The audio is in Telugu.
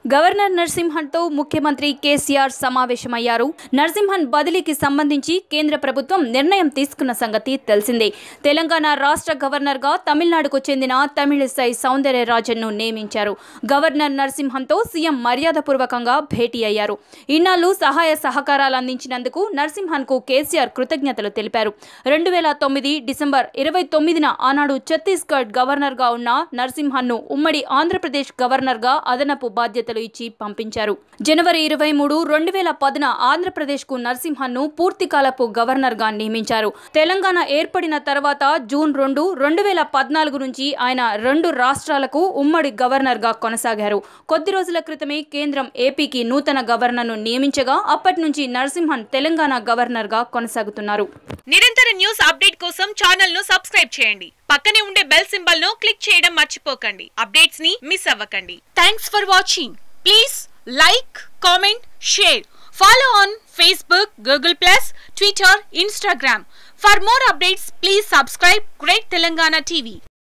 గవర్నర్ నరసింహన్తో ముఖ్యమంత్రి కేసీఆర్ సమావేశమయ్యారు నరసింహన్ బదిలీకి సంబంధించి కేంద్ర ప్రభుత్వం నిర్ణయం తీసుకున్న సంగతి తెలిసిందే తెలంగాణ రాష్ట్ర గవర్నర్గా తమిళనాడుకు చెందిన తమిళిసై సౌందర్యరాజన్ను నియమించారు గవర్నర్ నరసింహన్తో సీఎం మర్యాదపూర్వకంగా భేటీ అయ్యారు ఇన్నాళ్లు సహాయ సహకారాలు అందించినందుకు నరసింహన్కు కేసీఆర్ కృతజ్ఞతలు తెలిపారు రెండు వేల తొమ్మిది డిసెంబర్ ఇరవై తొమ్మిదిన ఆనాడు ఛత్తీస్గఢ్ గవర్నర్గా ఉన్న నరసింహన్ను ఉమ్మడి ఆంధ్రప్రదేశ్ గవర్నర్గా అదనపు బాధ్యతలు ఇచ్చి పంపించారు జనవరి ఇరవై మూడు రెండు వేల పదిన ఆంధ్రప్రదేశ్కు నరసింహన్ను పూర్తికాలపు గవర్నర్గా నియమించారు తెలంగాణ ఏర్పడిన తర్వాత జూన్ రెండు రెండు వేల పద్నాలుగు నుంచి ఆయన రెండు రాష్ట్రాలకు ఉమ్మడి గవర్నర్గా కొనసాగారు కొద్ది రోజుల క్రితమే కేంద్రం ఏపీకి నూతన గవర్నర్ను నియమించగా అప్పటి నుంచి నరసింహన్ తెలంగాణ గవర్నర్గా కొనసాగుతున్నారు నిరంతర న్యూస్ అప్డేట్ కోసం ఛానల్ ను సబ్స్క్రైబ్ చేయండి పక్కనే ఉండే బెల్ సింబల్ ను క్లిక్ చేయడం మర్చిపోకండి అప్డేట్స్ ని మిస్ అవ్వకండి thanks for watching please like comment share follow on Facebook Google plus Twitter Instagram for more updates please subscribe great Telangana TV